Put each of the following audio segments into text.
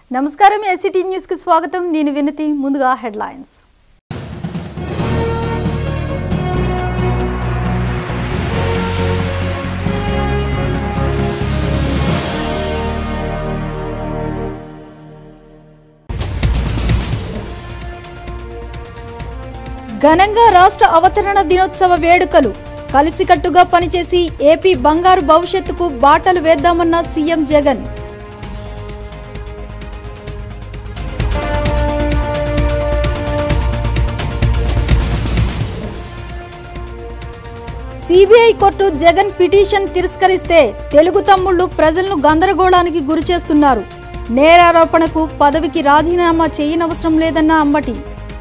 నమస్కారం SCT news కి స్వాగతం నేను వినతి ముందుగా హెడ్లైన్స్ ఘనంగా రాష్ట్ర అవతరణ దినోత్సవ వేడుకలు కలిసికట్టుగా పనిచేసి ఏపీ బంగారు భవిష్యత్తుకు బాటలు వేద్దామన్న CM Jagan CBI court Jagan petition తిరస్కరిస్తే తెలుగు తమ్ముళ్లు ప్రజలను గందరగోళానికి గురిచేస్తున్నారు నేరారోపణకు పదవికి రాజీనామా చేయనవసరం లేదన్న అంబటి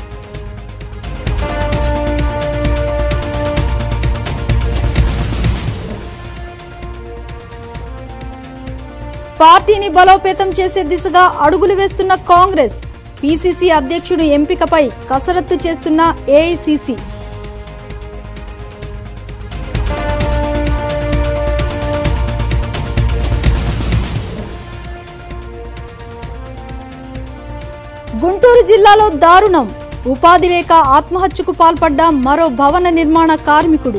పార్టీని బలోపేతం చేసే దిశగా అడుగులు వేస్తున్న కాంగ్రెస్ పీసీసీ అధ్యక్షుడు ఎంపికపై కసరత్తు చేస్తున్న ఏఐసీసీ గుంటూరు జిల్లాలో దారుణం ఉపాధి లేక ఆత్మహత్యకు పాల్పడ్డ మరో భవన నిర్మాణ కార్మికుడు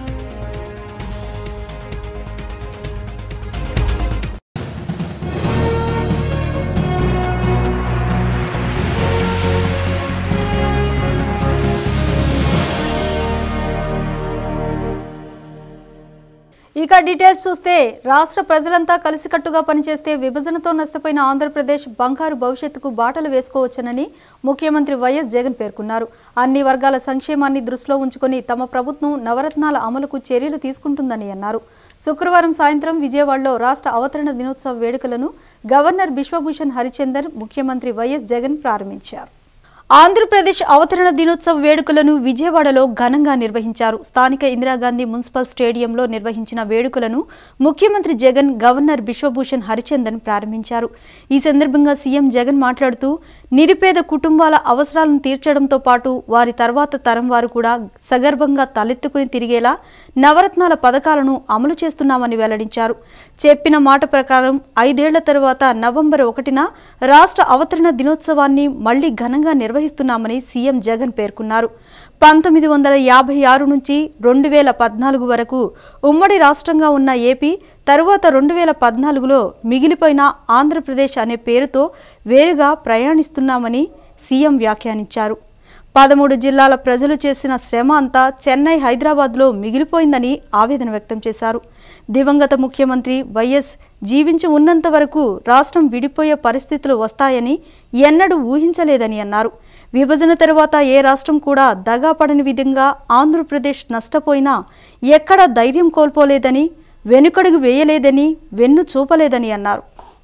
ఇక డీటెయిల్స్ చూస్తే రాష్ట్ర ప్రజలంతా కలిసికట్టుగా పనిచేస్తే విభజనతో నష్టపోయిన ఆంధ్రప్రదేశ్ బంగారు భవిష్యత్తుకు బాటలు వేసుకోవచ్చునని ముఖ్యమంత్రి వైఎస్ జగన్ పేర్కొన్నారు అన్ని వర్గాల సంక్షేమాన్ని దృష్టిలో ఉంచుకొని తమ ప్రభుత్వం నవరత్నాల అమలుకు చర్యలు తీసుకుంటుందని అన్నారు శుక్రవారం సాయంత్రం విజయవాడలో రాష్ట్ర అవతరణ దినోత్సవ వేడుకలను గవర్నర్ బిశ్వభూషణ్ హరిచందర్ ముఖ్యమంత్రి వైఎస్ జగన్ ప్రారంభించారు ఆంధ్రప్రదేశ్ అవతరణ దినోత్సవ వేడుకలను విజయవాడలో ఘనంగా నిర్వహించారు స్థానిక ఇందిరాగాంధీ మున్సిపల్ స్టేడియంలో నిర్వహించిన వేడుకలను ముఖ్యమంత్రి జగన్ గవర్నర్ బిశ్వభూషణ్ హరిచందన్ ప్రారంభించారు ఈ సందర్భంగా సీఎం జగన్ మాట్లాడుతూ నిరుపేద కుటుంబాల అవసరాలను తీర్చడంతో పాటు వారి తర్వాత తరం వారు కూడా సగర్భంగా తలెత్తుకుని తిరిగేలా నవరత్నాల పథకాలను అమలు చేస్తున్నామని వెల్లడించారు చెప్పిన మాట ప్రకారం ఐదేళ్ల తరువాత నవంబర్ ఒకటిన రాష్ట్ర అవతరణ దినోత్సవాన్ని మళ్లీ ఘనంగా నిర్వహిస్తున్నామని సీఎం జగన్ పేర్కొన్నారు పంతొమ్మిది వందల యాభై ఆరు నుంచి రెండు వేల పద్నాలుగు వరకు ఉమ్మడి రాష్ట్రంగా ఉన్న ఏపీ తరువాత రెండు వేల పద్నాలుగులో మిగిలిపోయిన ఆంధ్రప్రదేశ్ అనే పేరుతో వేరుగా ప్రయాణిస్తున్నామని సీఎం వ్యాఖ్యానించారు పదమూడు జిల్లాల ప్రజలు చేసిన శ్రమ అంతా చెన్నై హైదరాబాద్లో మిగిలిపోయిందని ఆవేదన వ్యక్తం చేశారు దివంగత ముఖ్యమంత్రి వైఎస్ జీవించి ఉన్నంత వరకు రాష్ట్రం విడిపోయే పరిస్థితులు వస్తాయని ఎన్నడూ ఊహించలేదని అన్నారు విభజన తరువాత ఏ రాష్ట్రం కూడా దగాపడని విధంగా ఆంధ్రప్రదేశ్ నష్టపోయినా ఎక్కడా ధైర్యం కోల్పోలేదని వెనుకడుగు వేయలేదని వెన్ను చూపలేదని అన్నారు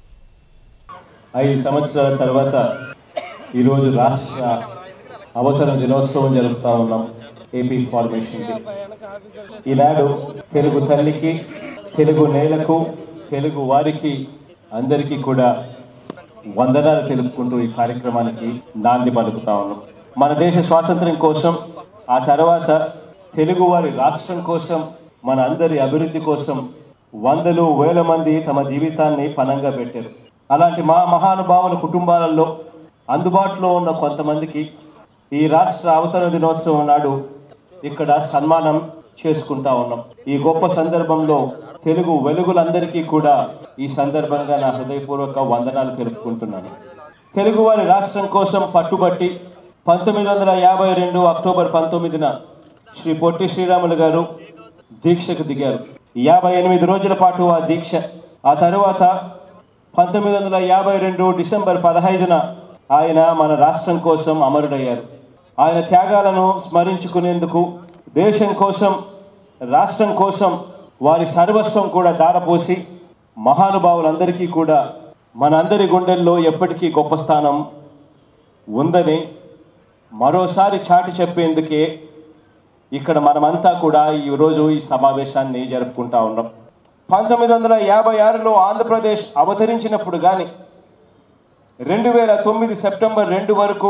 ఐదు సంవత్సరాల తర్వాత ఈరోజు రాష్ట్ర అవసర దినోత్సవం జరుపుతా ఉన్నాం ఏపీ ఫార్మేషన్ డే ఈనాడు తెలుగు తల్లికి తెలుగు నేలకు తెలుగు వారికి అందరికీ కూడా వందనాలు తెలుపుకుంటూ ఈ కార్యక్రమానికి నాంది పలుకుతా ఉన్నాం మన దేశ స్వాతంత్ర్యం కోసం ఆ తర్వాత తెలుగు వారి రాష్ట్రం కోసం మన అందరి అభివృద్ధి కోసం వందలు వేల మంది తమ జీవితాన్ని పనంగా పెట్టారు అలాంటి మా మహానుభావుల కుటుంబాలలో అందుబాటులో ఉన్న కొంతమందికి ఈ రాష్ట్ర అవతరణ దినోత్సవం నాడు ఇక్కడ సన్మానం చేసుకుంటా ఉన్నాం ఈ గొప్ప సందర్భంలో తెలుగు వెలుగులందరికీ కూడా ఈ సందర్భంగా నా హృదయపూర్వక వందనాలు తెలుపుకుంటున్నాను తెలుగు వారి రాష్ట్రం కోసం పట్టుబట్టి పంతొమ్మిది వందల యాభై రెండు అక్టోబర్ పంతొమ్మిదిన శ్రీ పొట్టి శ్రీరాములు గారు దీక్షకు దిగారు యాభై ఎనిమిది రోజుల పాటు ఆ దీక్ష ఆ తరువాత పంతొమ్మిది వందల యాభై రెండు డిసెంబర్ పదహైదున ఆయన మన రాష్ట్రం కోసం అమరుడయ్యారు ఆయన త్యాగాలను స్మరించుకునేందుకు దేశం కోసం రాష్ట్రం కోసం వారి సర్వస్వం కూడా దారపోసి మహానుభావులందరికీ కూడా మనందరి గుండెల్లో ఎప్పటికీ గొప్ప స్థానం ఉందని మరోసారి చాటి చెప్పేందుకే ఇక్కడ మనమంతా కూడా ఈరోజు ఈ సమావేశాన్ని జరుపుకుంటా ఉన్నాం పంతొమ్మిది వందల యాభై ఆరులో ఆంధ్రప్రదేశ్ అవతరించినప్పుడు కానీ రెండు వేల తొమ్మిది సెప్టెంబర్ రెండు వరకు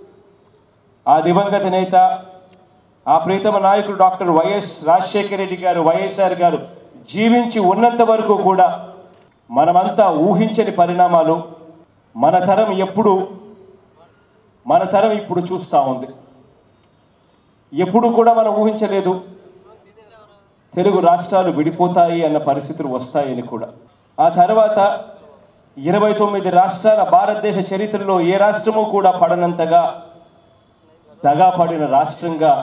ఆ దివంగత నేత ఆ ప్రీతమ నాయకుడు డాక్టర్ వైఎస్ రాజశేఖర రెడ్డి గారు వైఎస్ఆర్ గారు జీవించి ఉన్నంత వరకు కూడా మనమంతా ఊహించని పరిణామాలు మన తరం ఎప్పుడు మన తరం ఇప్పుడు చూస్తూ ఉంది ఎప్పుడు కూడా మనం ఊహించలేదు తెలుగు రాష్ట్రాలు విడిపోతాయి అన్న పరిస్థితులు వస్తాయని కూడా ఆ తర్వాత ఇరవై తొమ్మిది రాష్ట్రాల భారతదేశ చరిత్రలో ఏ రాష్ట్రము కూడా పడనంతగా దగా పడిన రాష్ట్రంగా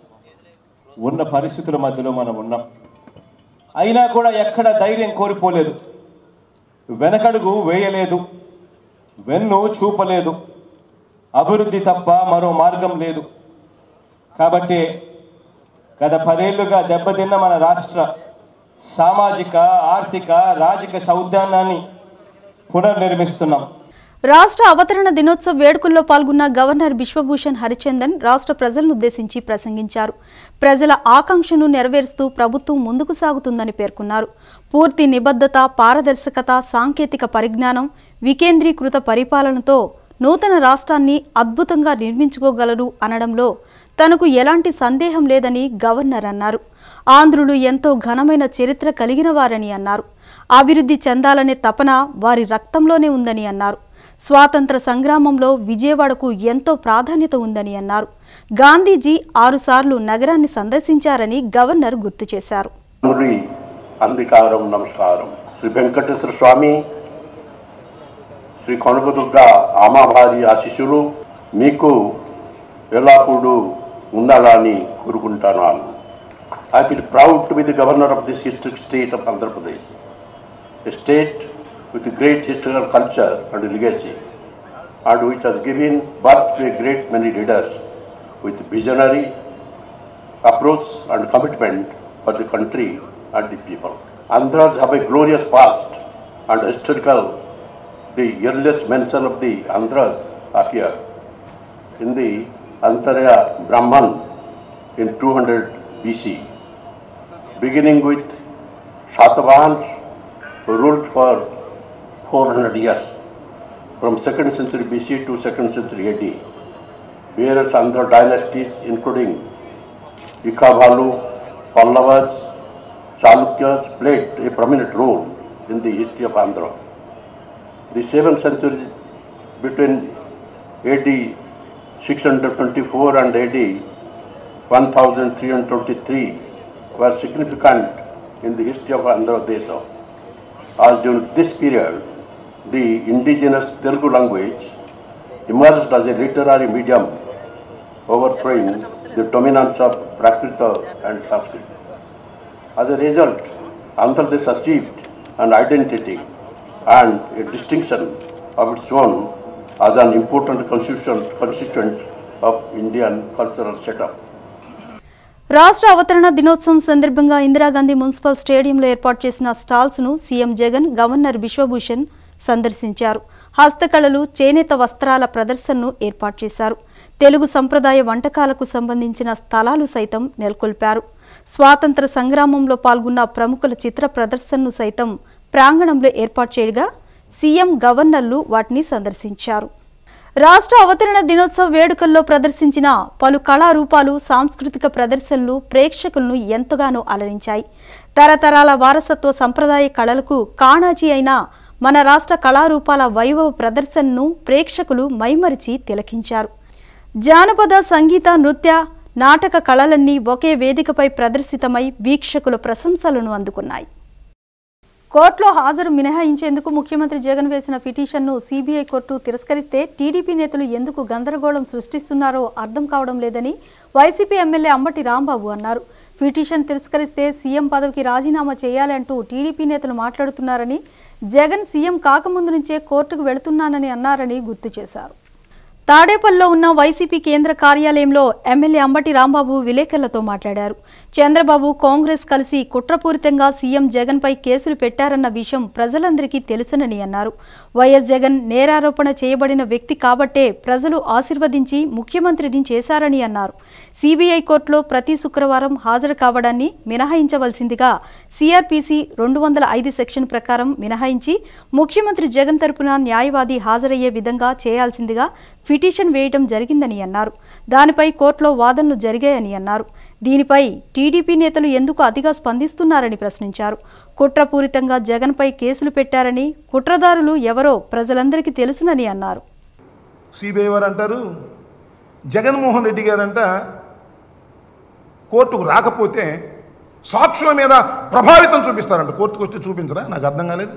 ఉన్న పరిస్థితుల మధ్యలో మనం ఉన్నాం అయినా కూడా ఎక్కడ ధైర్యం కోల్పోలేదు వెనకడుగు వేయలేదు వెన్ను చూపలేదు అభివృద్ధి తప్ప మరో మార్గం లేదు కాబట్టి గత పదేళ్లుగా దెబ్బతిన్న మన రాష్ట్ర సామాజిక ఆర్థిక రాజకీయ సౌద్యానాన్ని పునర్నిర్మిస్తున్నాం రాష్ట్ర అవతరణ దినోత్సవ వేడుకల్లో పాల్గొన్న గవర్నర్ బిశ్వభూషణ్ హరిచందన్ రాష్ట్ర ప్రజలను ఉద్దేశించి ప్రసంగించారు ప్రజల ఆకాంక్షను నెరవేరుస్తూ ప్రభుత్వం ముందుకు సాగుతుందని పేర్కొన్నారు పూర్తి నిబద్ధత పారదర్శకత సాంకేతిక పరిజ్ఞానం వికేంద్రీకృత పరిపాలనతో నూతన రాష్ట్రాన్ని అద్భుతంగా నిర్మించుకోగలరు అనడంలో తనకు ఎలాంటి సందేహం లేదని గవర్నర్ అన్నారు ఆంధ్రులు ఎంతో ఘనమైన చరిత్ర కలిగిన వారని అన్నారు అభివృద్ధి చెందాలనే తపన వారి రక్తంలోనే ఉందని అన్నారు స్వాతంత్ర సంగ్రామంలో విజయవాడకు ఎంతో ప్రాధాన్యత ఉందని అన్నారు గాంధీజీ ఆరుసార్లు నగరాన్ని సందర్శించారని గవర్నర్ గుర్తు చేశారు మురి అంధకారం నమస్కారం శ్రీ వెంకటేశ్వర స్వామి శ్రీ కనకదుర్గ ఆమాభారి ఆశిష్యులు మీకు ఎల్లప్పుడూ ఉండాలని కోరుకుంటున్నాను I feel proud to be the governor of this historic state of Andhra Pradesh a state with a great historical culture and legacy, and which has given birth to a great many leaders with visionary approach and commitment for the country and the people. Andhras have a glorious past and historical. The earliest mention of the Andhras appear in the Antarya Brahman in 200 BC, beginning with Satavahans who ruled for 400 years from 2nd century BC to 2nd century AD. Various Andhra dynasties including Ikavalu, Pallavas, Chalukyas played a prominent role in the history of Andhra. The 7th century between AD 624 and AD 1323 were significant in the history of Andhra Desha. As during this period, the indigenous Telugu language emerged as a literary medium, overthrowing the dominance of Prakrita and Sanskrit. As a result, Andhra Pradesh achieved an identity and a distinction of its own as an important constituent, constituent of Indian cultural setup. రాష్ట్ర అవతరణ దినోత్సవం సందర్భంగా Indira Gandhi municipal స్టేడియంలో ఏర్పాటు చేసిన stalls ను CM Jagan governor Biswabhusan సందర్శించారు హస్తకళలు చేనేత వస్త్రాల ప్రదర్శనను ఏర్పాటు చేశారు తెలుగు సంప్రదాయ వంటకాలకు సంబంధించిన స్థలాలు సైతం నెలకొల్పారు స్వాతంత్ర సంగ్రామంలో పాల్గొన్న ప్రముఖుల చిత్ర ప్రదర్శనను సైతం ప్రాంగణంలో ఏర్పాటు చేయగా సీఎం గవర్నర్లు వాటిని సందర్శించారు రాష్ట్ర అవతరణ దినోత్సవ వేడుకల్లో ప్రదర్శించిన పలు కళారూపాలు సాంస్కృతిక ప్రదర్శనలు ప్రేక్షకులను ఎంతగానో అలరించాయి తరతరాల వారసత్వ సంప్రదాయ కళలకు కాణాజీ అయిన మన రాష్ట్ర కళారూపాల వైభవ ప్రదర్శనను ప్రేక్షకులు మైమరిచి తిలకించారు జానపద సంగీత నృత్య నాటక కళలన్నీ ఒకే వేదికపై ప్రదర్శితమై వీక్షకుల ప్రశంసలను అందుకున్నాయి కోర్టులో హాజరు మినహాయించేందుకు ముఖ్యమంత్రి జగన్ వేసిన పిటిషన్ను సీబీఐ కోర్టు తిరస్కరిస్తే టీడీపీ నేతలు ఎందుకు గందరగోళం సృష్టిస్తున్నారో అర్థం కావడం లేదని వైసీపీ ఎమ్మెల్యే అంబటి రాంబాబు అన్నారు పిటిషన్ తిరస్కరిస్తే సీఎం పదవికి రాజీనామా చేయాలంటూ టీడీపీ నేతలు మాట్లాడుతున్నారని జగన్ సీఎం కాకముందు నుంచే కోర్టుకు వెళుతున్నానని అన్నారని గుర్తు చేశారు తాడేపల్లిలో ఉన్న వైసీపీ కేంద్ర కార్యాలయంలో ఎమ్మెల్యే అంబటి రాంబాబు విలేకరులతో మాట్లాడారు చంద్రబాబు కాంగ్రెస్ కలిసి కుట్రపూరితంగా సీఎం జగన్పై కేసులు పెట్టారన్న విషయం ప్రజలందరికీ తెలుసునని అన్నారు వైఎస్ జగన్ నేరారోపణ చేయబడిన వ్యక్తి కాబట్టే ప్రజలు ఆశీర్వదించి ముఖ్యమంత్రిని చేశారని అన్నారు సిబిఐ కోర్టులో ప్రతి శుక్రవారం హాజరు కావడాన్ని మినహాయించవలసిందిగా సిఆర్పిసి రెండు వందల ఐదు సెక్షన్ ప్రకారం మినహాయించి ముఖ్యమంత్రి జగన్ తరపున న్యాయవాది హాజరయ్యే విధంగా చేయాల్సిందిగా పిటిషన్ వేయడం జరిగిందని అన్నారు దానిపై కోర్టులో వాదనలు జరిగాయని అన్నారు దీనిపై టీడీపీ నేతలు ఎందుకు అతిగా స్పందిస్తున్నారని ప్రశ్నించారు కుట్రపూరితంగా జగన్పై కేసులు పెట్టారని కుట్రదారులు ఎవరో ప్రజలందరికీ తెలుసునని అన్నారు సిబిఐ వారు అంటారు జగన్మోహన్ రెడ్డి గారంట కోర్టుకు రాకపోతే సాక్షుల మీద ప్రభావితం చూపిస్తారంట కోర్టుకు వస్తే చూపించరా నాకు అర్థం కాలేదు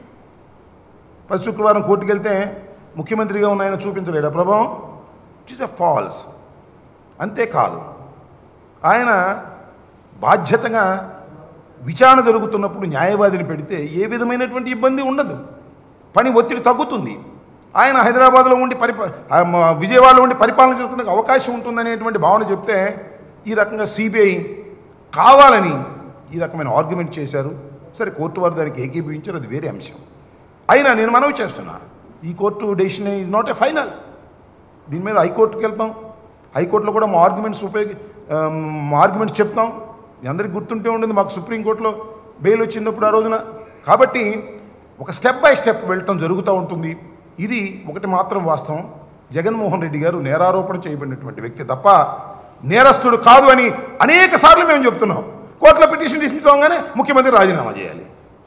ప్రతి శుక్రవారం కోర్టుకు వెళ్తే ముఖ్యమంత్రిగా ఉన్న ఆయన చూపించలేడా ప్రభావం ఇట్ ఈస్ ఎ ఫాల్స్ అంతేకాదు ఆయన బాధ్యతగా విచారణ జరుగుతున్నప్పుడు న్యాయవాదిని పెడితే ఏ విధమైనటువంటి ఇబ్బంది ఉండదు పని ఒత్తిడి తగ్గుతుంది ఆయన హైదరాబాద్లో ఉండి పరిప ఆ, మ- విజయవాడలో ఉండి పరిపాలన చేసుకునే అవకాశం ఉంటుందనేటువంటి భావన చెప్తే ఈ రకంగా సిబిఐ కావాలని ఈ రకమైన ఆర్గ్యుమెంట్ చేశారు సరే కోర్టు వారు దానికి ఏకీభవించారు అది వేరే అంశం అయినా నేను మనవి చేస్తున్నా ఈ court decision is not a final దీని మీద హైకోర్టుకి వెళ్తాం హైకోర్టులో కూడా మా ఆర్గ్యుమెంట్స్ ఉపయోగి ఆ, మా ఆర్గ్యుమెంట్స్ చెప్తాం మీ అందరికి గుర్తుంటే ఉండదు మాకు సుప్రీంకోర్టులో బెయిల్ వచ్చినప్పుడు ఆ రోజున కాబట్టి ఒక స్టెప్ బై స్టెప్ వెళ్ళటం జరుగుతూ ఉంటుంది ఇది ఒకటి మాత్రం వాస్తవం జగన్మోహన్ రెడ్డి గారు నేరారోపణ చేయబడినటువంటి వ్యక్తి తప్ప నేరస్తుడు కాదు అని అనేక సార్లు మేము చెప్తున్నాం కోర్టులో పిటిషన్ డిస్మిస్ అవ్వగానే ముఖ్యమంత్రి రాజీనామా చేయాలి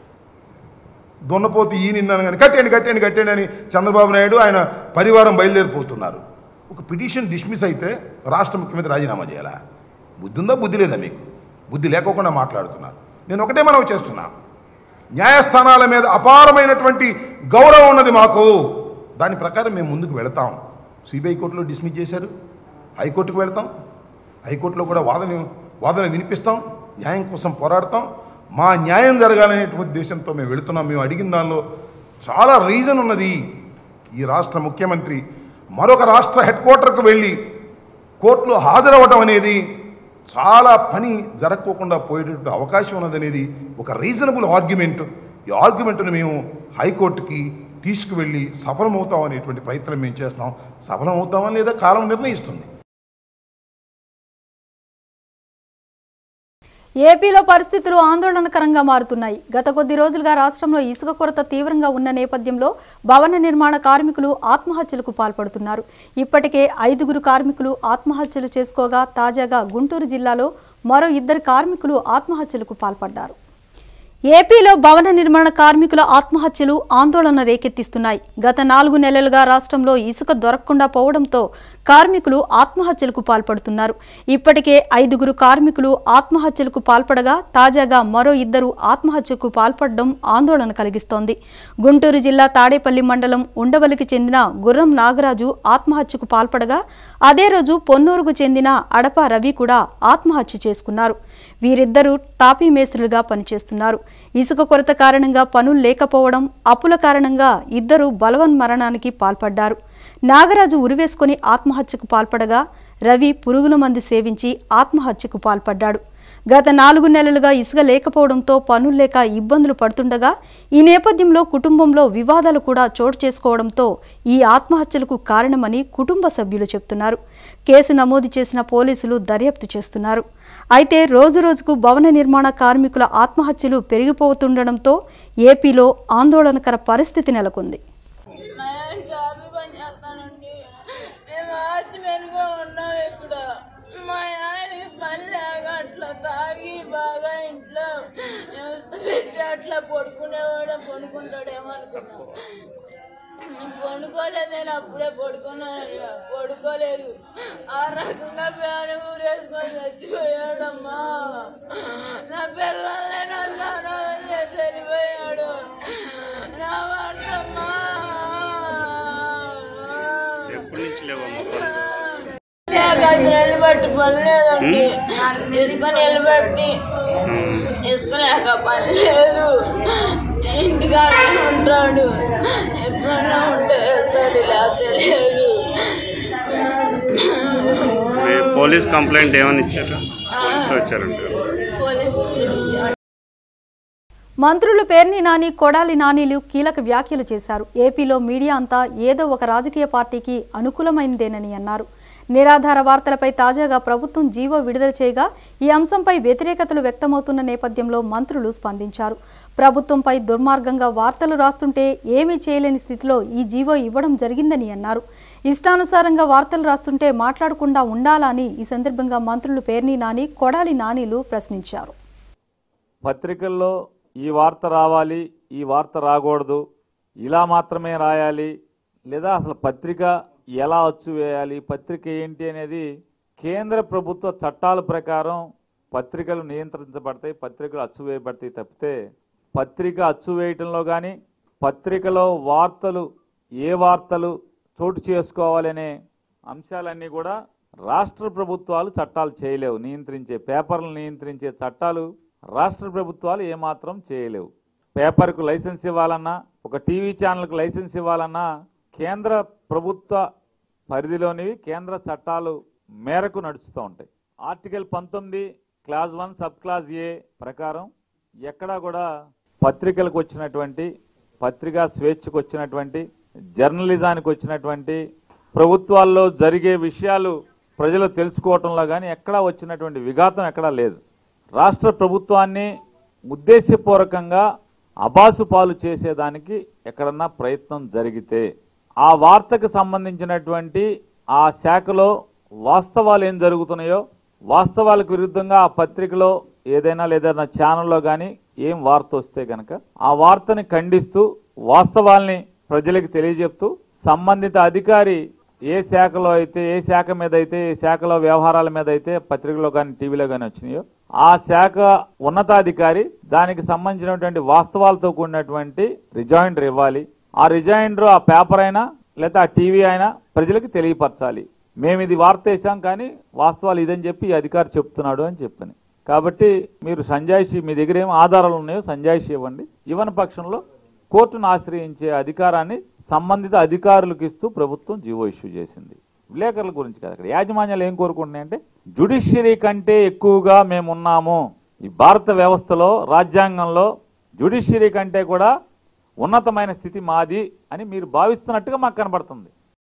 దున్నపోతు ఈ నిన్నాను కానీ కట్టండి కట్టండి కట్టండి అని చంద్రబాబు నాయుడు ఆయన పరివారం బయలుదేరిపోతున్నారు ఒక పిటిషన్ డిస్మిస్ అయితే రాష్ట్ర ముఖ్యమంత్రి రాజీనామా చేయాలా బుద్ధి ఉందా బుద్ధి లేదా మీకు బుద్ధి లేకోకుండా మాట్లాడుతున్నారు నేను ఒకటే మనవి చేస్తున్నా న్యాయస్థానాల మీద అపారమైనటువంటి గౌరవం ఉన్నది మాకు దాని ప్రకారం మేము ముందుకు వెళతాం సిబిఐ కోర్టులో డిస్మిస్ చేశారు హైకోర్టుకు వెళతాం హైకోర్టులో కూడా వాదన వాదన వినిపిస్తాం న్యాయం కోసం పోరాడతాం మా న్యాయం జరగాలనేటువంటి ఉద్దేశంతో మేము వెళుతున్నాం మేము అడిగిన దానిలో చాలా రీజన్ ఉన్నది ఈ రాష్ట్ర ముఖ్యమంత్రి మరొక రాష్ట్ర హెడ్ క్వార్టర్కు వెళ్ళి కోర్టులో హాజరవ్వటం అనేది చాలా పని జరగకోకుండా పోయేటటువంటి అవకాశం ఉన్నదనేది ఒక రీజనబుల్ ఆర్గ్యుమెంట్ ఈ ఆర్గ్యుమెంట్ను మేము హైకోర్టుకి తీసుకువెళ్ళి సఫలమవుతాం అనేటువంటి ప్రయత్నం మేము చేస్తాం సఫలమవుతామా లేదా కాలం నిర్ణయిస్తుంది ఏపీలో పరిస్థితులు ఆందోళనకరంగా మారుతున్నాయి గత కొద్ది రోజులుగా రాష్ట్రంలో ఇసుక కొరత తీవ్రంగా ఉన్న నేపథ్యంలో భవన నిర్మాణ కార్మికులు ఆత్మహత్యలకు పాల్పడుతున్నారు ఇప్పటికే ఐదుగురు కార్మికులు ఆత్మహత్యలు చేసుకోగా తాజాగా గుంటూరు జిల్లాలో మరో ఇద్దరు కార్మికులు ఆత్మహత్యలకు పాల్పడ్డారు ఏపీలో భవన నిర్మాణ కార్మికుల ఆత్మహత్యలు ఆందోళన రేకెత్తిస్తున్నాయి గత నాలుగు నెలలుగా రాష్ట్రంలో ఇసుక దొరకకుండా పోవడంతో కార్మికులు ఆత్మహత్యలకు పాల్పడుతున్నారు ఇప్పటికే ఐదుగురు కార్మికులు ఆత్మహత్యలకు పాల్పడగా తాజాగా మరో ఇద్దరు ఆత్మహత్యకు పాల్పడడం ఆందోళన కలిగిస్తోంది గుంటూరు జిల్లా తాడేపల్లి మండలం ఉండవలికి చెందిన గుర్రం నాగరాజు ఆత్మహత్యకు పాల్పడగా అదే రోజు పొన్నూరుకు చెందిన అడప రవి కూడా ఆత్మహత్య చేసుకున్నారు వీరిద్దరూ తాపీ మేస్త్రులుగా పనిచేస్తున్నారు ఇసుక కొరత కారణంగా పనులు లేకపోవడం అప్పుల కారణంగా ఇద్దరు బలవన్ మరణానికి పాల్పడ్డారు నాగరాజు ఉరివేసుకొని ఆత్మహత్యకు పాల్పడగా రవి పురుగుల మందు సేవించి ఆత్మహత్యకు పాల్పడ్డాడు గత నాలుగు నెలలుగా ఇసుక లేకపోవడంతో పనులు లేక ఇబ్బందులు పడుతుండగా ఈ నేపథ్యంలో కుటుంబంలో వివాదాలు కూడా చోటు చేసుకోవడంతో ఈ ఆత్మహత్యలకు కారణమని కుటుంబ సభ్యులు చెప్తున్నారు కేసు నమోదు చేసిన పోలీసులు దర్యాప్తు చేస్తున్నారు అయితే రోజురోజుకు భవన నిర్మాణ కార్మికుల ఆత్మహత్యలు పెరిగిపోతుండడంతో ఏపీలో ఆందోళనకర పరిస్థితి నెలకొంది మహేష్ జాబీ పని చేస్తానండి మేము ఆచిమెరుగా ఉన్నాం ఇక్కడ మా ఆయన పని లేక అట్లా తాగి బాగా ఇంట్లో వ్యవస్థ పెట్టి అట్లా పడుకునేవాడే పడుకుంటాడేమో అనుకున్నాం పడుకోలేదు నేను అప్పుడే పడుకున్నాను ఇక. పడుకోలేదు ఆ రకంగా ఫ్యాన్ ఊరేసుకొని చచ్చిపోయాడమ్మా నా పిల్లల్ని నన్ను అనాథం చేసి వెళ్ళిపోయాడు నా వాడమ్మా ఎప్పటి నుంచి లేవమ్మా లేక ఐదు నెలలు బట్టి పని లేదండి తీసుకొని నిలబెట్టి తీసుకోలేక పని లేదు ఇంటికాడే ఉంటాడు ఎప్పుడన్నా ఉంటే వెళ్తాడు లేకపోతే లేదు మీ పోలీస్ కంప్లైంట్ ఏమని ఇచ్చారు పోలీసులు వచ్చారంట పోలీసు పిలిచాడు మంత్రులు పేర్ని నాని కొడాలి నానిలు కీలక వ్యాఖ్యలు చేశారు ఏపీలో మీడియా అంతా ఏదో ఒక రాజకీయ పార్టీకి అనుకూలమైనదేనని అన్నారు నిరాధార వార్తలపై తాజాగా ప్రభుత్వం జీవో విడుదల చేయగా ఈ అంశంపై వ్యతిరేకతలు వ్యక్తమవుతున్న నేపథ్యంలో మంత్రులు స్పందించారు ప్రభుత్వంపై దుర్మార్గంగా వార్తలు రాస్తుంటే ఏమీ చేయలేని స్థితిలో ఈ జీవో ఇవ్వడం జరిగిందని అన్నారు ఇష్టానుసారంగా వార్తలు రాస్తుంటే మాట్లాడకుండా ఉండాలని ఈ సందర్భంగా మంత్రులు పేర్ని నాని కొడాలి నానిలు ప్రశ్నించారు పత్రికల్లో ఈ వార్త రావాలి ఈ వార్త రాకూడదు ఇలా మాత్రమే రాయాలి లేదా అసలు పత్రిక ఎలా అచ్చు వేయాలి పత్రిక ఏంటి అనేది కేంద్ర ప్రభుత్వ చట్టాల ప్రకారం పత్రికలు నియంత్రించబడతాయి పత్రికలు అచ్చు వేయబడతాయి తప్పితే పత్రిక అచ్చు వేయటంలో కానీ పత్రికలో వార్తలు ఏ వార్తలు చోటు చేసుకోవాలనే అంశాలన్నీ కూడా రాష్ట్ర ప్రభుత్వాలు చట్టాలు చేయలేవు నియంత్రించే పేపర్లు నియంత్రించే చట్టాలు రాష్ట్ర ప్రభుత్వాలు ఏమాత్రం చేయలేవు పేపర్కు లైసెన్స్ ఇవ్వాలన్నా ఒక టీవీ ఛానల్కు లైసెన్స్ ఇవ్వాలన్నా కేంద్ర ప్రభుత్వ పరిధిలోనివి కేంద్ర చట్టాలు మేరకు నడుస్తూ ఉంటాయి ఆర్టికల్ పంతొమ్మిది clause one sub clause A ప్రకారం ఎక్కడా కూడా పత్రికలకు వచ్చినటువంటి పత్రికా స్వేచ్ఛకు వచ్చినటువంటి జర్నలిజానికి వచ్చినటువంటి ప్రభుత్వాల్లో జరిగే విషయాలు ప్రజలు తెలుసుకోవటంలో కానీ ఎక్కడా వచ్చినటువంటి విఘాతం ఎక్కడా లేదు రాష్ట్ర ప్రభుత్వాన్ని ఉద్దేశపూర్వకంగా అబాసు పాలు చేసేదానికి ఎక్కడన్నా ప్రయత్నం జరిగితే ఆ వార్తకు సంబంధించినటువంటి ఆ శాఖలో వాస్తవాలు ఏం జరుగుతున్నాయో వాస్తవాలకు విరుద్ధంగా ఆ పత్రికలో ఏదైనా లేదా ఛానల్లో కానీ ఏం వార్త వస్తే గనక ఆ వార్తని ఖండిస్తూ వాస్తవాల్ని ప్రజలకు తెలియజెప్తూ సంబంధిత అధికారి ఏ శాఖలో అయితే ఏ శాఖ మీద అయితే ఏ శాఖలో వ్యవహారాల మీద అయితే పత్రికలో కానీ టీవీలో కానీ వచ్చినాయో ఆ శాఖ ఉన్నతాధికారి దానికి సంబంధించినటువంటి వాస్తవాలతో కూడినటువంటి రిజాయిండర్ ఇవ్వాలి ఆ రిజాయిండర్ ఆ పేపర్ అయినా లేదా ఆ టీవీ అయినా ప్రజలకు తెలియపరచాలి మేము ఇది వార్త వేసాం కానీ వాస్తవాలు ఇదని చెప్పి ఈ అధికారి చెప్తున్నాడు అని చెప్పని కాబట్టి మీరు సంజాయిషి మీ దగ్గర ఏం ఆధారాలు ఉన్నాయో సంజాయిషి ఇవ్వండి ఇవ్వని పక్షంలో కోర్టును ఆశ్రయించే అధికారాన్ని సంబంధిత అధికారులకు ఇస్తూ ప్రభుత్వం జీవో ఇష్యూ చేసింది విలేకరుల గురించి కాదు అక్కడ యాజమాన్యాలు ఏం కోరుకుంటున్నాయంటే జుడిషియరీ కంటే ఎక్కువగా మేమున్నాము ఈ భారత వ్యవస్థలో రాజ్యాంగంలో జుడిషియరీ కంటే కూడా ఉన్నతమైన స్థితి మాది అని మీరు భావిస్తున్నట్టుగా మాకు కనబడుతుంది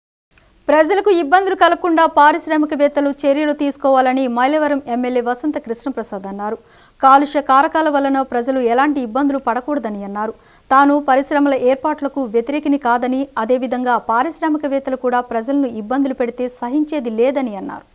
ప్రజలకు ఇబ్బందులు కలగకుండా పారిశ్రామికవేత్తలు చర్యలు తీసుకోవాలని మైలవరం ఎమ్మెల్యే వసంత కృష్ణప్రసాద్ అన్నారు కాలుష్య కారకాల వలన ప్రజలు ఎలాంటి ఇబ్బందులు పడకూడదని అన్నారు తాను పరిశ్రమల ఏర్పాట్లకు వ్యతిరేకిని కాదని అదేవిధంగా పారిశ్రామికవేత్తలు కూడా ప్రజలను ఇబ్బందులు పెడితే సహించేది లేదని అన్నారు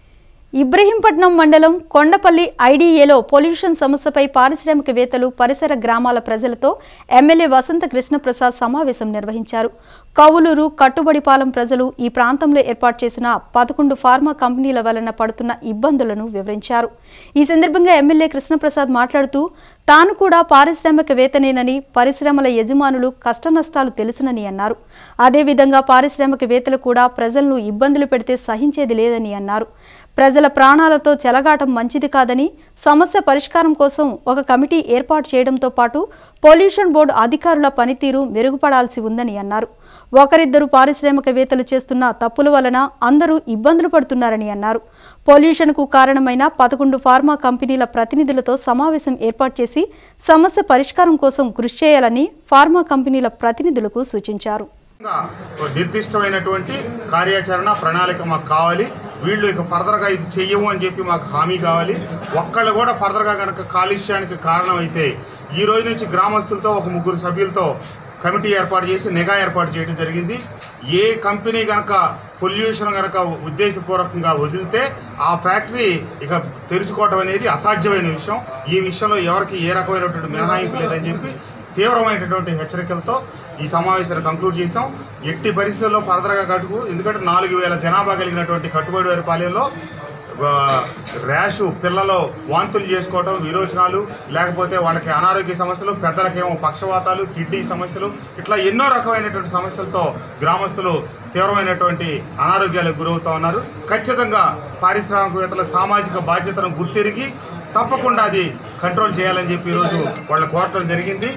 ఇబ్రహీంపట్నం మండలం కొండపల్లి ఐడీఏలో పొల్యూషన్ సమస్యపై పారిశ్రామికవేత్తలు పరిసర గ్రామాల ప్రజలతో ఎమ్మెల్యే వసంత కృష్ణప్రసాద్ సమావేశం నిర్వహించారు కవులూరు కట్టుబడిపాలెం ప్రజలు ఈ ప్రాంతంలో ఏర్పాటు చేసిన పదకొండు ఫార్మా కంపెనీల వలన పడుతున్న ఇబ్బందులను వివరించారు ఈ సందర్భంగా ఎమ్మెల్యే కృష్ణప్రసాద్ మాట్లాడుతూ తాను కూడా పారిశ్రామికవేత్తనేనని పరిశ్రమల యజమానులు కష్టనష్టాలు తెలుసునని అన్నారు అదేవిధంగా పారిశ్రామికవేత్తలు కూడా ప్రజలను ఇబ్బందులు పెడితే సహించేది లేదని అన్నారు ప్రజల ప్రాణాలతో చెలగాటం మంచిది కాదని సమస్య పరిష్కారం కోసం ఒక కమిటీ ఏర్పాటు చేయడంతో పాటు పొల్యూషన్ బోర్డు అధికారుల పనితీరు మెరుగుపడాల్సి ఉందని అన్నారు ఒకరిద్దరు పారిశ్రామికవేత్తలు చేస్తున్న తప్పుల వలన అందరూ ఇబ్బందులు పడుతున్నారని అన్నారు పొల్యూషన్కు కారణమైన పదకొండు ఫార్మా కంపెనీల ప్రతినిధులతో సమావేశం ఏర్పాటు చేసి సమస్య పరిష్కారం కోసం కృషి చేయాలని ఫార్మా కంపెనీల ప్రతినిధులకు సూచించారు ఇంకా నిర్దిష్టమైనటువంటి కార్యాచరణ ప్రణాళిక మాకు కావాలి వీళ్ళు ఇక ఫర్దర్గా ఇది చెయ్యము అని చెప్పి మాకు హామీ కావాలి ఒక్కళ్ళు కూడా ఫర్దర్గా కనుక కాలుష్యానికి కారణమైతే ఈ రోజు నుంచి గ్రామస్తులతో ఒక ముగ్గురు సభ్యులతో కమిటీ ఏర్పాటు చేసి నిఘా ఏర్పాటు చేయడం జరిగింది ఏ కంపెనీ కనుక పొల్యూషన్ కనుక ఉద్దేశపూర్వకంగా వదిలితే ఆ ఫ్యాక్టరీ ఇక తెరుచుకోవటం అనేది అసాధ్యమైన విషయం ఈ విషయంలో ఎవరికి ఏ రకమైనటువంటి మినహాయింపు లేదని చెప్పి తీవ్రమైనటువంటి హెచ్చరికలతో ఈ సమావేశాన్ని కంక్లూడ్ చేశాం ఎట్టి పరిస్థితుల్లో ఫర్దర్గా కట్టుకు ఎందుకంటే నాలుగు వేల జనాభా కలిగినటువంటి కట్టుబడి వారి పాలెంలో ఆ, ర్యాషు పిల్లలు వాంతులు చేసుకోవటం విరోచనాలు లేకపోతే వాళ్ళకి అనారోగ్య సమస్యలు పెద్దలకేమో పక్షవాతాలు కిడ్నీ సమస్యలు ఇట్లా ఎన్నో రకమైనటువంటి సమస్యలతో గ్రామస్తులు తీవ్రమైనటువంటి అనారోగ్యాలకు గురవుతా ఉన్నారు ఖచ్చితంగా పారిశ్రామికవేత్తల సామాజిక బాధ్యతను గుర్తిరిగి తప్పకుండా అది కంట్రోల్ చేయాలని చెప్పి ఈరోజు వాళ్ళు కోరటం జరిగింది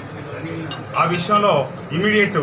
ఆ విషయంలో ఇమీడియట్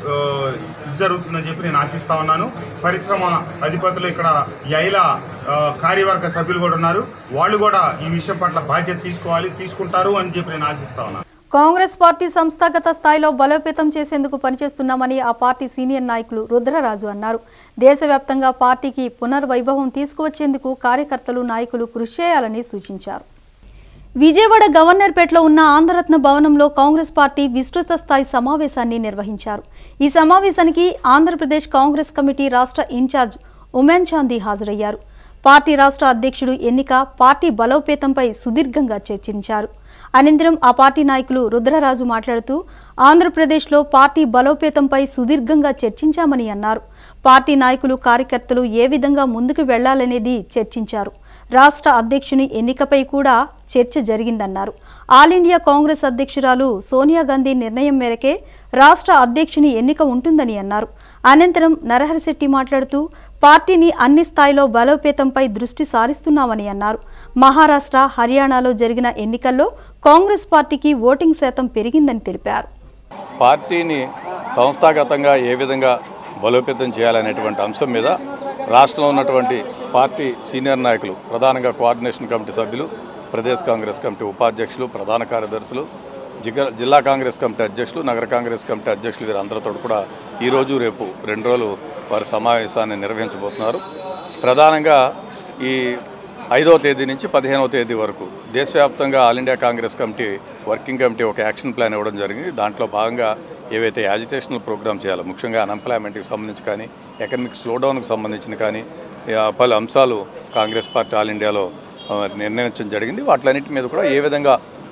ఇది జరుగుతుందని చెప్పి నేను ఆశిస్తా ఉన్నాను పరిశ్రమ అధిపతులు ఇక్కడ యైల ఆ, కార్యవర్గ సభ్యులు కూడా ఉన్నారు వాళ్ళు కూడా ఈ విషయం పట్ల బాధ్యత తీసుకోవాలి తీసుకుంటారు అని చెప్పి నేను ఆశిస్తా ఉన్నాను కాంగ్రెస్ పార్టీ సంస్థాగత స్థాయిలో బలోపేతం చేసేందుకు పనిచేస్తున్నామని ఆ పార్టీ సీనియర్ నాయకులు రుద్రరాజు అన్నారు దేశవ్యాప్తంగా పార్టీకి పునర్వైభవం తీసుకువచ్చేందుకు కార్యకర్తలు నాయకులు కృషి చేయాలని సూచించారు విజయవాడ గవర్నర్పేటలో ఉన్న ఆంధ్రరత్న భవనంలో కాంగ్రెస్ పార్టీ విస్తృత స్థాయి సమావేశాన్ని నిర్వహించారు ఈ సమావేశానికి ఆంధ్రప్రదేశ్ కాంగ్రెస్ కమిటీ రాష్ట్ర ఇన్ఛార్జ్ ఉమెన్ చాందీ హాజరయ్యారు పార్టీ రాష్ట్ర అధ్యక్షుడు ఎన్నిక పార్టీ బలోపేతంపై సుదీర్ఘంగా చర్చించారు అనంతరం ఆ పార్టీ నాయకులు రుద్రరాజు మాట్లాడుతూ ఆంధ్రప్రదేశ్లో పార్టీ బలోపేతంపై సుదీర్ఘంగా చర్చించామని అన్నారు పార్టీ నాయకులు కార్యకర్తలు ఏ విధంగా ముందుకు వెళ్లాలనేది చర్చించారు రాష్ట్ర అధ్యక్షుని ఎన్నికపై కూడా చర్చ జరిగిందన్నారు ఆల్ ఇండియా కాంగ్రెస్ అధ్యక్షురాలు సోనియా గాంధీ నిర్ణయం మేరకే రాష్ట్ర అధ్యక్షుని ఎన్నిక ఉంటుందని అన్నారు అనంతరం నరహరిశెట్టి మాట్లాడుతూ పార్టీని అన్ని స్థాయిలో బలోపేతంపై దృష్టి సారిస్తున్నామని అన్నారు మహారాష్ట్ర హర్యానాలో జరిగిన ఎన్నికల్లో కాంగ్రెస్ పార్టీకి ఓటింగ్ శాతం పెరిగిందని తెలిపారు పార్టీని సంస్థాగతంగా ఏ విధంగా బలోపేతం చేయాలనేటువంటి అంశం మీద రాష్ట్రంలో ఉన్నటువంటి పార్టీ సీనియర్ నాయకులు ప్రధానంగా కోఆర్డినేషన్ కమిటీ సభ్యులు ప్రదేశ్ కాంగ్రెస్ కమిటీ ఉపాధ్యక్షులు ప్రధాన కార్యదర్శులు జిగ జిల్లా కాంగ్రెస్ కమిటీ అధ్యక్షులు నగర కాంగ్రెస్ కమిటీ అధ్యక్షులు వీరందరితో కూడా ఈరోజు రేపు రెండు రోజులు వారి సమావేశాన్ని నిర్వహించబోతున్నారు ప్రధానంగా ఈ ఐదవ తేదీ నుంచి పదిహేనవ తేదీ వరకు దేశవ్యాప్తంగా all India Congress committee working committee ఒక యాక్షన్ ప్లాన్ ఇవ్వడం జరిగింది దాంట్లో భాగంగా ఏవైతే యాజిటేషనల్ ప్రోగ్రామ్ చేయాలో ముఖ్యంగా అన్ఎంప్లాయ్మెంట్కి సంబంధించి కానీ ఎకనమిక్ స్లోడౌన్కి సంబంధించిన కానీ ఆ, పలు అంశాలు కాంగ్రెస్ పార్టీ ఆల్ ఇండియాలో ఆ, నిర్ణయించడం జరిగింది వాటిలన్నిటి మీద కూడా ఏ విధంగా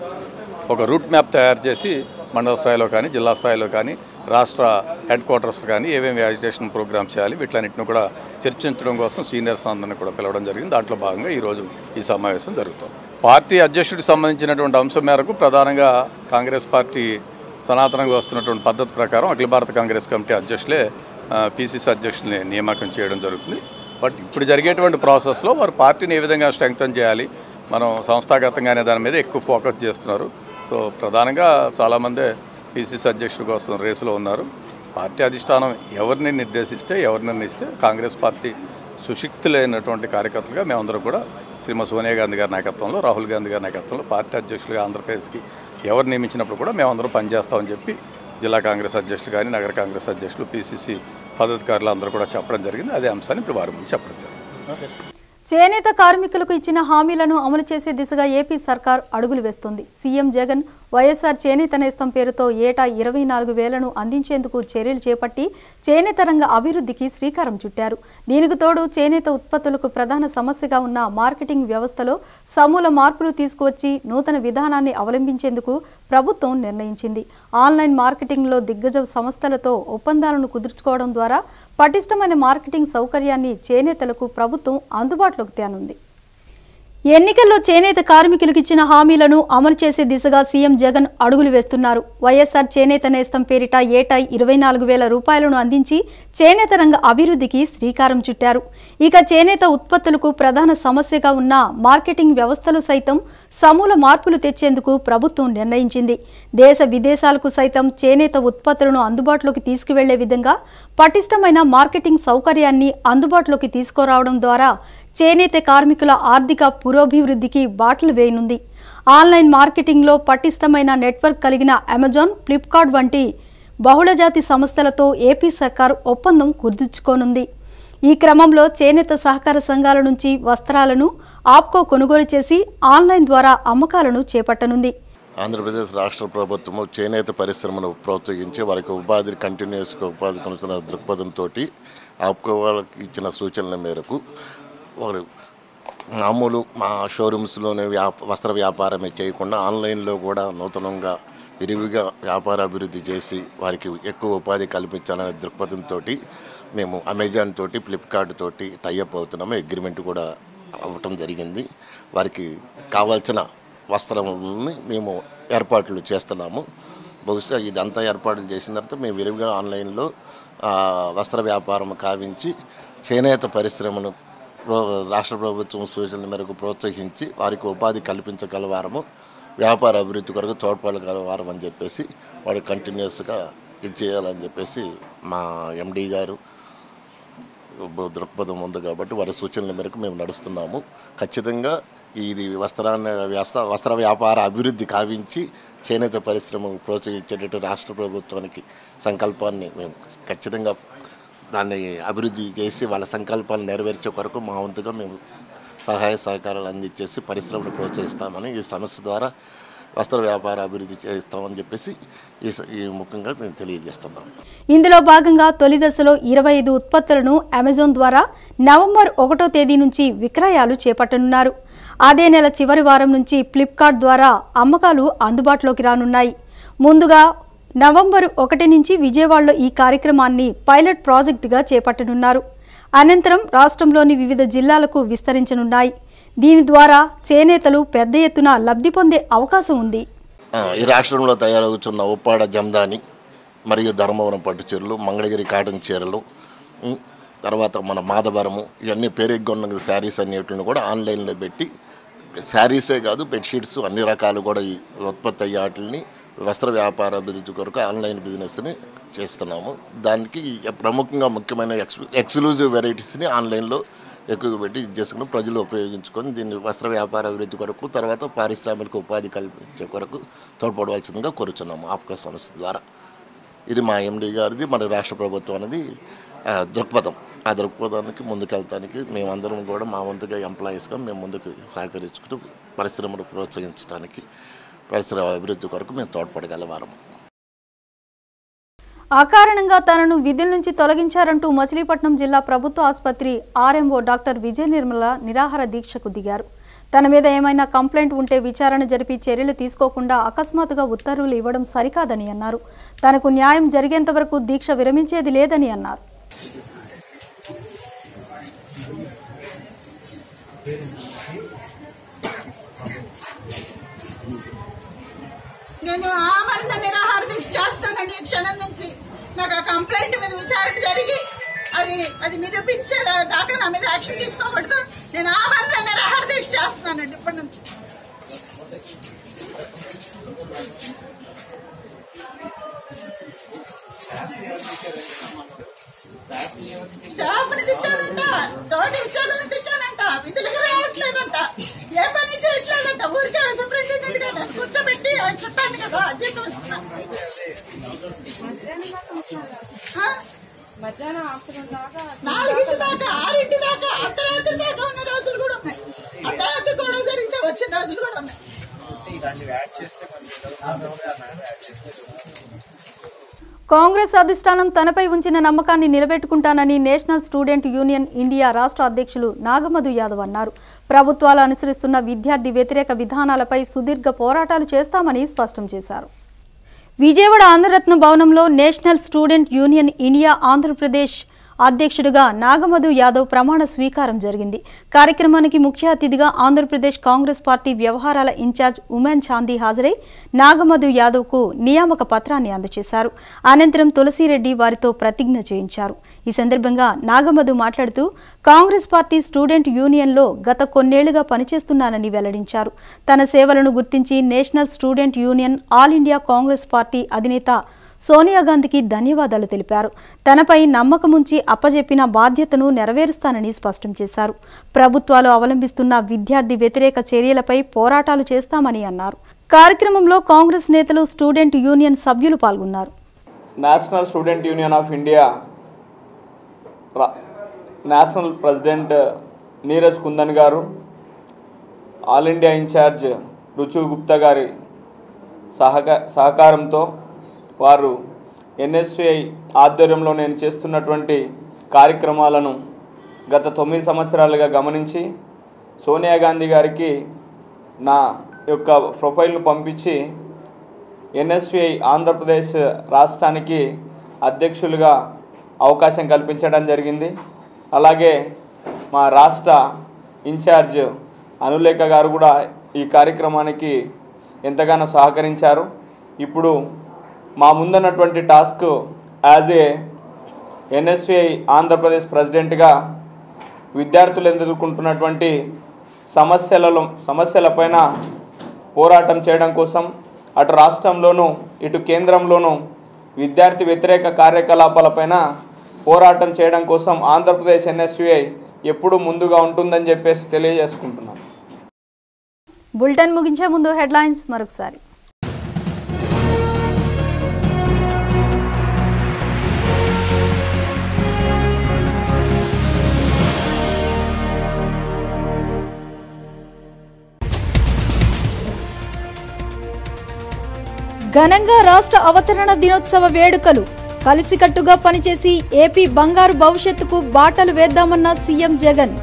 ఒక రూట్ మ్యాప్ తయారు చేసి మండల స్థాయిలో కానీ జిల్లా స్థాయిలో కానీ రాష్ట్ర హెడ్ క్వార్టర్స్ కానీ ఏమేమి యాజిటేషన్ ప్రోగ్రామ్ చేయాలి వీటిలన్నింటిని కూడా చర్చించడం కోసం సీనియర్స్ అందరిని కూడా పిలవడం జరిగింది దాంట్లో భాగంగా ఈరోజు ఈ సమావేశం జరుగుతుంది పార్టీ అధ్యక్షుడికి సంబంధించినటువంటి అంశం మేరకు ప్రధానంగా కాంగ్రెస్ పార్టీ సనాతనంగా వస్తున్నటువంటి పద్ధతి ప్రకారం అఖిల భారత కాంగ్రెస్ కమిటీ అధ్యక్షులే పీసీసీ అధ్యక్షుల్ని నియామకం చేయడం జరుగుతుంది బట్ ఇప్పుడు జరిగేటువంటి ప్రాసెస్లో వారు పార్టీని ఏ విధంగా స్ట్రెంగ్తన్ చేయాలి మనం సంస్థాగతంగానే దాని మీద ఎక్కువ ఫోకస్ చేస్తున్నారు సో ప్రధానంగా చాలామంది పీసీసీ అధ్యక్షుడి కోసం రేసులో ఉన్నారు పార్టీ అధిష్టానం ఎవరిని నిర్దేశిస్తే ఎవరిని నిర్ణయిస్తే కాంగ్రెస్ పార్టీ సుశక్తులైనటువంటి కార్యకర్తలుగా మేమందరం కూడా శ్రీమతి సోనియా గాంధీ గారి నాయకత్వంలో రాహుల్ గాంధీ గారి నాయకత్వంలో పార్టీ అధ్యక్షులుగా ఆంధ్రప్రదేశ్కి ఎవరు నియమించినప్పుడు కూడా మేమందరం పనిచేస్తామని చెప్పి జిల్లా కాంగ్రెస్ అధ్యక్షులు కానీ నగర కాంగ్రెస్ అధ్యక్షులు పీసీసీ పదాధికారులు అందరూ కూడా చెప్పడం జరిగింది అదే అంశాన్ని ఇప్పుడు వారి ముందు చెప్పడం జరిగింది చేనేత కార్మికులకు ఇచ్చిన హామీలను అమలు చేసే దిశగా ఏపీ సర్కార్ అడుగులు వేస్తుంది సీఎం జగన్ వైఎస్ఆర్ చేనేత నేస్తం పేరుతో ఏటా ఇరవై నాలుగు వేలను అందించేందుకు చర్యలు చేపట్టి చేనేత రంగ అభివృద్ధికి శ్రీకారం చుట్టారు దీనికి తోడు చేనేత ఉత్పత్తులకు ప్రధాన సమస్యగా ఉన్న మార్కెటింగ్ వ్యవస్థలో సమూల మార్పులు తీసుకువచ్చి నూతన విధానాన్ని అవలంబించేందుకు ప్రభుత్వం నిర్ణయించింది ఆన్లైన్ మార్కెటింగ్లో దిగ్గజ సంస్థలతో ఒప్పందాలను కుదుర్చుకోవడం ద్వారా పటిష్టమైన మార్కెటింగ్ సౌకర్యాన్ని చేనేతలకు ప్రభుత్వం అందుబాటులోకి తేనుంది ఎన్నికల్లో చేనేత కార్మికులకు ఇచ్చిన హామీలను అమలు చేసే దిశగా సీఎం జగన్ అడుగులు వేస్తున్నారు వైఎస్ఆర్ చేనేత నేస్తం పేరిట ఏటా ఇరవై నాలుగు వేల రూపాయలను అందించి చేనేత రంగ అభివృద్ధికి శ్రీకారం చుట్టారు ఇక చేనేత ఉత్పత్తులకు ప్రధాన సమస్యగా ఉన్న మార్కెటింగ్ వ్యవస్థలు సైతం సమూల మార్పులు తెచ్చేందుకు ప్రభుత్వం నిర్ణయించింది దేశ విదేశాలకు సైతం చేనేత ఉత్పత్తులను అందుబాటులోకి తీసుకువెళ్లే విధంగా పటిష్టమైన మార్కెటింగ్ సౌకర్యాన్ని అందుబాటులోకి తీసుకురావడం ద్వారా చేనేత కార్మికుల ఆర్థిక పురోభివృద్ధికి బాటలు వేయనుంది ఆన్లైన్ మార్కెటింగ్లో పటిష్టమైన నెట్వర్క్ కలిగిన అమెజాన్ ఫ్లిప్కార్ట్ వంటి బహుళజాతి సంస్థలతో ఏపీ సర్కార్ ఒప్పందం కుదుర్చుకోనుంది ఈ క్రమంలో చేనేత సహకార సంఘాల నుంచి వస్త్రాలను ఆప్కో కొనుగోలు చేసి ఆన్లైన్ ద్వారా అమ్మకాలను చేపట్టనుంది ఆంధ్రప్రదేశ్ రాష్ట్ర ప్రభుత్వము చేనేత పరిశ్రమను ప్రోత్సహించి వారికి ఉపాధి కంటిన్యూస్గా ఉపాధి కొనసాగిన దృక్పథంతో ఆప్కో వాళ్ళకి ఇచ్చిన సూచనల మేరకు వారు మామూలు మా షోరూమ్స్లోనే వ్యాప వస్త్ర వ్యాపారమే చేయకుండా ఆన్లైన్లో కూడా నూతనంగా విరివిగా వ్యాపార అభివృద్ధి చేసి వారికి ఎక్కువ ఉపాధి కల్పించాలనే దృక్పథంతో మేము అమెజాన్ తోటి ఫ్లిప్కార్ట్ తోటి టైఅప్ అవుతున్నాము అగ్రిమెంట్ కూడా అవ్వటం జరిగింది వారికి కావాల్సిన వస్త్రాలని మేము ఏర్పాట్లు చేస్తున్నాము బహుశా ఇదంతా ఏర్పాట్లు చేసిన తర్వాత మేము విరివిగా ఆన్లైన్లో ఆ, వస్త్ర వ్యాపారం కావించి చేనేత పరిశ్రమను ప్రో రాష్ట్ర ప్రభుత్వం సూచనల మేరకు ప్రోత్సహించి వారికి ఉపాధి కల్పించగలవారము వ్యాపార అభివృద్ధి కొరకు తోడ్పడగలవారం అని చెప్పేసి వాడు కంటిన్యూస్గా ఇది చేయాలని చెప్పేసి మా ఎండీ గారు దృక్పథం ఉంది కాబట్టి వారి సూచనల మేరకు మేము నడుస్తున్నాము ఖచ్చితంగా ఇది వస్త్రాన్ని వ్యస్త వస్త్ర వ్యాపార అభివృద్ధి కావించి చేనేత పరిశ్రమ ప్రోత్సహించేటట్టు రాష్ట్ర ప్రభుత్వానికి సంకల్పాన్ని మేము ఖచ్చితంగా దాన్ని అభివృద్ధి చేసి వాళ్ళ సంకల్పాన్ని నెరవేర్చే కొరకు మా వంతుగా మేము సహాయ సహకారాలు అందించేసి పరిశ్రమను ప్రోత్సహిస్తామని ఈ సంస్థ ద్వారా వస్త్ర వ్యాపార అభివృద్ధి చేస్తామని చెప్పేసి ఈ స- ఈ ముఖ్యంగా మేము తెలియజేస్తున్నాం ఇందులో భాగంగా తొలి దశలో ఇరవై ఐదు ఉత్పత్తులను అమెజాన్ ద్వారా నవంబర్ ఒకటో తేదీ నుంచి విక్రయాలు చేపట్టనున్నారు అదే నెల చివరి వారం నుంచి ఫ్లిప్కార్ట్ ద్వారా అమ్మకాలు అందుబాటులోకి రానున్నాయి ముందుగా నవంబర్ ఒకటి నుంచి విజయవాడలో ఈ కార్యక్రమాన్ని పైలట్ ప్రాజెక్టుగా చేపట్టనున్నారు అనంతరం రాష్ట్రంలోని వివిధ జిల్లాలకు విస్తరించనున్నాయి దీని ద్వారా చేనేతలు పెద్ద ఎత్తున లబ్ధి పొందే అవకాశం ఉంది ఆ, ఈ రాష్ట్రంలో తయారవుతున్న ఉప్పాడ జందాని మరియు ధర్మవరం పట్టు చీరలు మంగళగిరి కాటన్ చీరలు ఉం, తర్వాత మన మాధవరము ఇవన్నీ పేరెగ్గొన్న శారీస్ అన్నిటిని కూడా ఆన్లైన్లో పెట్టి శారీసే కాదు బెడ్షీట్స్ అన్ని రకాలు కూడా ఈ ఉత్పత్తి అయ్యే వాటిని వస్త్ర వ్యాపార అభివృద్ధి కొరకు ఆన్లైన్ బిజినెస్ని చేస్తున్నాము దానికి ప్రముఖంగా ముఖ్యమైన ఎక్స్ ఎక్స్క్లూజివ్ వెరైటీస్ని ఆన్లైన్లో ఎక్కువ పెట్టి ఇది చేసుకుని ప్రజలు ఉపయోగించుకొని దీన్ని వస్త్ర వ్యాపార అభివృద్ధి కొరకు తర్వాత పారిశ్రామిక ఉపాధి కల్పించే కొరకు తోడ్పడవలసిందిగా కోరుచున్నాము ఆప్కో సంస్థ ద్వారా ఇది మా ఎండి గారిది మన రాష్ట్ర ప్రభుత్వం అనేది ఆ, దృక్పథం ఆ దృక్పథానికి ముందుకెళ్తానికి మేమందరం కూడా మా వంతుగా ఎంప్లాయీస్గా మేము ముందుకు సహకరించుకుంటూ పరిశ్రమను ప్రోత్సహించడానికి పరిశ్రమ అభివృద్ధి కొరకు మేము తోడ్పడగలవారము అకారణంగా తనను విధుల నుంచి తొలగించారంటూ మచిలీపట్నం జిల్లా ప్రభుత్వ ఆసుపత్రి ఆర్ఎంఓ డాక్టర్ విజయ నిర్మల నిరాహార దీక్షకు దిగారు తన మీద ఏమైనా కంప్లైంట్ ఉంటే విచారణ జరిపి చర్యలు తీసుకోకుండా అకస్మాత్తుగా ఉత్తర్వులు ఇవ్వడం సరికాదని అన్నారు తనకు న్యాయం జరిగేంత వరకు దీక్ష విరమించేది లేదని అన్నారు నేను ఆమరణ నిరాహార దీక్ష చేస్తానండి ఈ క్షణం నుంచి నాకు ఆ కంప్లైంట్ మీద విచారణ జరిగి అది అది నిరూపించే దా- దాకా నా మీద యాక్షన్ తీసుకోకూడదు నేను ఆమరణ నిరాహార దీక్ష చేస్తున్నానండి ఇప్పటి నుంచి స్టాఫ్ ని తిట్టానంట తోటి ఉద్యోగులను తిట్టానంట విధులకు రావట్లేదంట ఏ పని చేయట్లేదంట ఊరికే సూపరింటెండెంట్ గా నన్ను కూర్చోబెట్టి ఆయన చుట్టాను కదా జీతం ఇస్తున్నా. ఆ? నాలుగింటి దాకా ఆరింటి దాకా అర్ధరాత్రి దాకా ఉన్న రోజులు కూడా ఉన్నాయి అర్ధరాత్రి గొడవ జరిగితే వచ్చిన రోజులు కూడా ఉన్నాయి కాంగ్రెస్ అధిష్టానం తనపై ఉంచిన నమ్మకాన్ని నిలబెట్టుకుంటానని నేషనల్ స్టూడెంట్ యూనియన్ ఇండియా రాష్ట్ర అధ్యక్షులు నాగమధు యాదవ్ అన్నారు ప్రభుత్వాలు అనుసరిస్తున్న విద్యార్థి వ్యతిరేక విధానాలపై సుదీర్ఘ పోరాటాలు చేస్తామని స్పష్టం చేశారు విజయవాడ ఆంధ్రరత్న భవనంలో national student union India Andhra Pradesh అధ్యక్షుడిగా నాగమధు యాదవ్ ప్రమాణ స్వీకారం జరిగింది కార్యక్రమానికి ముఖ్య అతిథిగా ఆంధ్రప్రదేశ్ కాంగ్రెస్ పార్టీ వ్యవహారాల ఇన్ఛార్జ్ ఉమెన్ చాందీ హాజరై నాగమధు యాదవ్కు నియామక పత్రాన్ని అందజేశారు అనంతరం తులసిరెడ్డి వారితో ప్రతిజ్ఞ చేయించారు ఈ సందర్భంగా నాగమధు మాట్లాడుతూ కాంగ్రెస్ పార్టీ స్టూడెంట్ యూనియన్లో గత కొన్నేళ్లుగా పనిచేస్తున్నానని వెల్లడించారు తన సేవలను గుర్తించి national student union all India Congress party అధినేత సోనియా గాంధీకి ధన్యవాదాలు తెలిపారు తనపై నమ్మకముంచి అప్పజెప్పిన బాధ్యతను నెరవేరుస్తానని స్పష్టం చేశారు ప్రభుత్వాలు అవలంబిస్తున్న విద్యార్థి వ్యతిరేక చర్యలపై పోరాటాలు చేస్తామని అన్నారు కార్యక్రమంలో కాంగ్రెస్ నేతలు స్టూడెంట్ యూనియన్ సభ్యులు పాల్గొన్నారు national student union of India రా- national president Neeraj Kundan garu all India incharge Ruchi Gupta గారి సహక సహకారంతో వారు ఎన్ఎస్విఐ ఆధ్వర్యంలో నేను చేస్తున్నటువంటి కార్యక్రమాలను గత తొమ్మిది సంవత్సరాలుగా గమనించి సోనియా గాంధీ గారికి నా యొక్క ప్రొఫైల్ను పంపించి ఎన్ఎస్విఐ ఆంధ్రప్రదేశ్ రాష్ట్రానికి అధ్యక్షులుగా అవకాశం కల్పించడం జరిగింది అలాగే మా రాష్ట్ర ఇన్ఛార్జ్ అనులేఖ గారు కూడా ఈ కార్యక్రమానికి ఎంతగానో సహకరించారు ఇప్పుడు మా ముందున్నటువంటి task as a NSUI Andhra Pradesh ప్రెసిడెంట్గా విద్యార్థులు ఎదుర్కొంటున్నటువంటి సమస్యలలో సమస్యలపైన పోరాటం చేయడం కోసం అటు రాష్ట్రంలోనూ ఇటు కేంద్రంలోనూ విద్యార్థి వ్యతిరేక కార్యకలాపాలపైన పోరాటం చేయడం కోసం ఆంధ్రప్రదేశ్ ఎన్ఎస్యుఐ ఎప్పుడూ ముందుగా ఉంటుందని చెప్పేసి తెలియజేసుకుంటున్నాను బులెటిన్ ముగించే ముందు హెడ్లైన్స్ మరొకసారి ఘనంగా రాష్ట్ర అవతరణ దినోత్సవ వేడుకలు కలిసికట్టుగా పనిచేసి ఏపీ బంగారు భవిష్యత్తుకు బాటలు వేద్దామన్న CM Jagan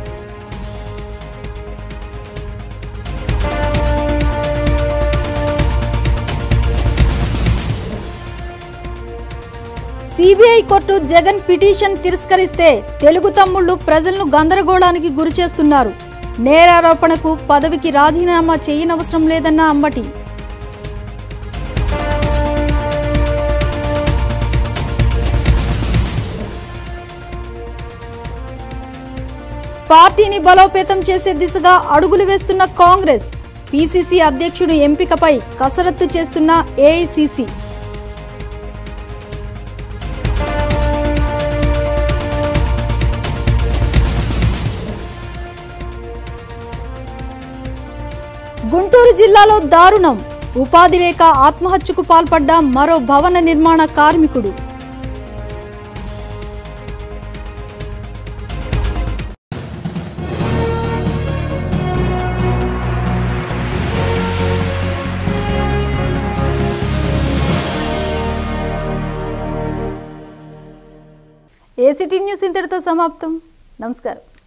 CBI court Jagan petition తిరస్కరిస్తే తెలుగు తమ్ముళ్లు ప్రజలను గందరగోళానికి గురి చేస్తున్నారు నేరారోపణకు పదవికి రాజీనామా చేయనవసరం లేదన్న అంబటి పార్టీని బలోపేతం చేసే దిశగా అడుగులు వేస్తున్న కాంగ్రెస్ పీసీసీ అధ్యక్షుడు ఎంపికపై కసరత్తు చేస్తున్న ఏఐసీసీ గుంటూరు జిల్లాలో దారుణం ఉపాధి లేక ఆత్మహత్యకు పాల్పడ్డ మరో భవన నిర్మాణ కార్మికుడు ఏసీటీ న్యూస్ ఇంతటితో సమాప్తం నమస్కారం